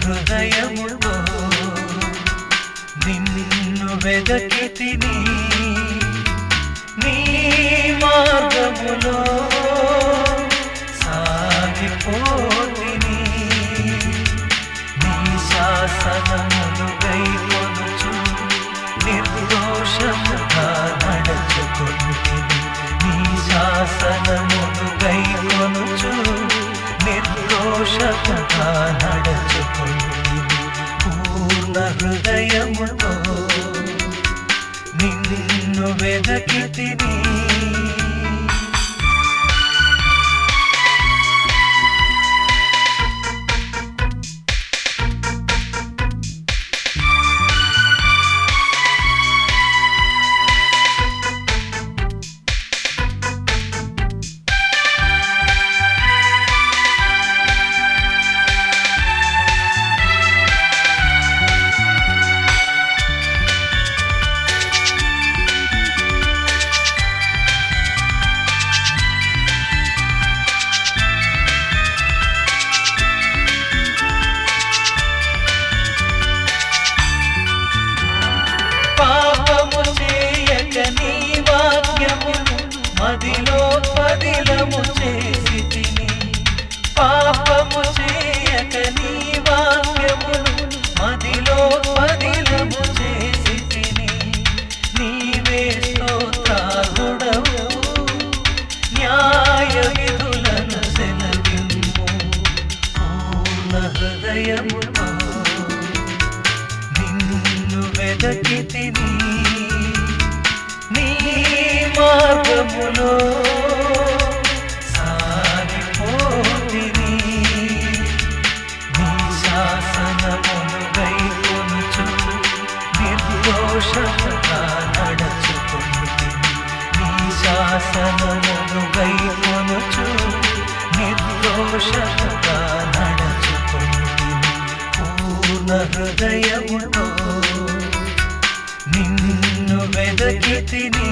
హృదయములో నిన్ను వెదకి తిని నీ మార్గములో సాగిపోతిని నీ శాసనమును గైకొనుచు నిర్దోషముగా నడచుకుంటిని నీ శాసనమును గైకొనుచు నిర్దోషముగా నడచుకుంటిని పూర్ణ హృదయముతో నిన్ను వెదకి తిని పాపము చేయక నీ వాక్యమును మదిలో పదిలము చేసి తిని పాపము చేయక నీ వాక్యమును మదిలో పదిలము చేసి తిని నీవే స్తోత్రాగుడవు న్యాయ విధులను సెలవిమ్ము పూర్ణ హృదయముతో నిన్ను వెదకి తిని నీ మార్గములో సాగిపోతిని నీ శాసనమును గైకొనుచు నిర్దోషముగా నడచుకుంటిని నీ శాసనమును గైకొనుచు నిర్దోషముగా నడచుకుంటిని పూర్ణ హృదయముతో నిన్ను వెదకి తిని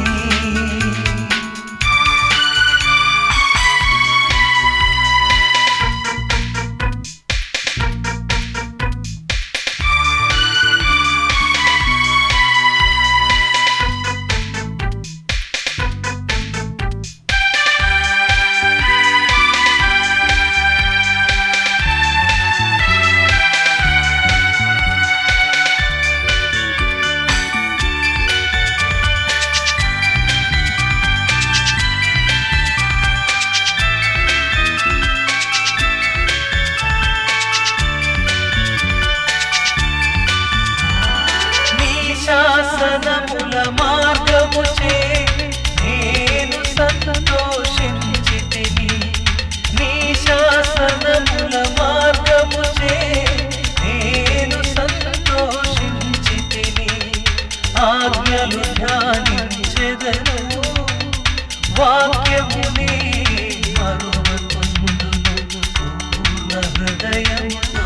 నీ శాసనముల మార్గము చే నేను సంతోషించితిని నీ శాసనముల మార్గము చే నేను సంతోషించితిని ఆజ్ఞలు ధ్యానించెదను వాక్యముని మరువకుందును పూర్ణ హృదయముతో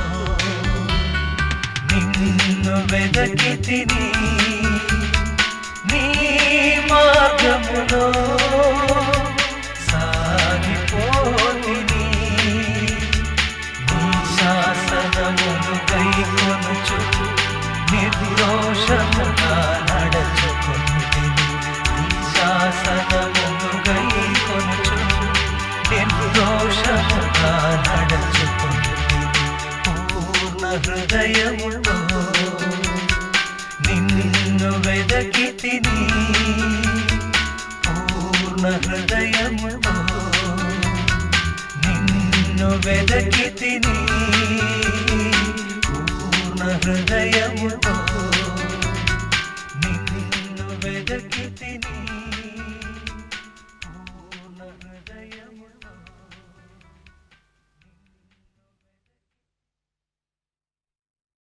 నిన్ను వెదకి తిని నీ మార్గములో సాగిపోతిని నీ శాసనమును గైకొనుచు నిర్దోషముగా నడచుకుంటిని నీ శాసనమును గైకొనుచు నిర్దోషముగా నడచుకుంటిని పూర్ణ హృదయముతో నిన్ను వెదకి తిని పూర్ణ హృదయముతో నిన్ను వెదకి తిని పూర్ణ హృదయముతో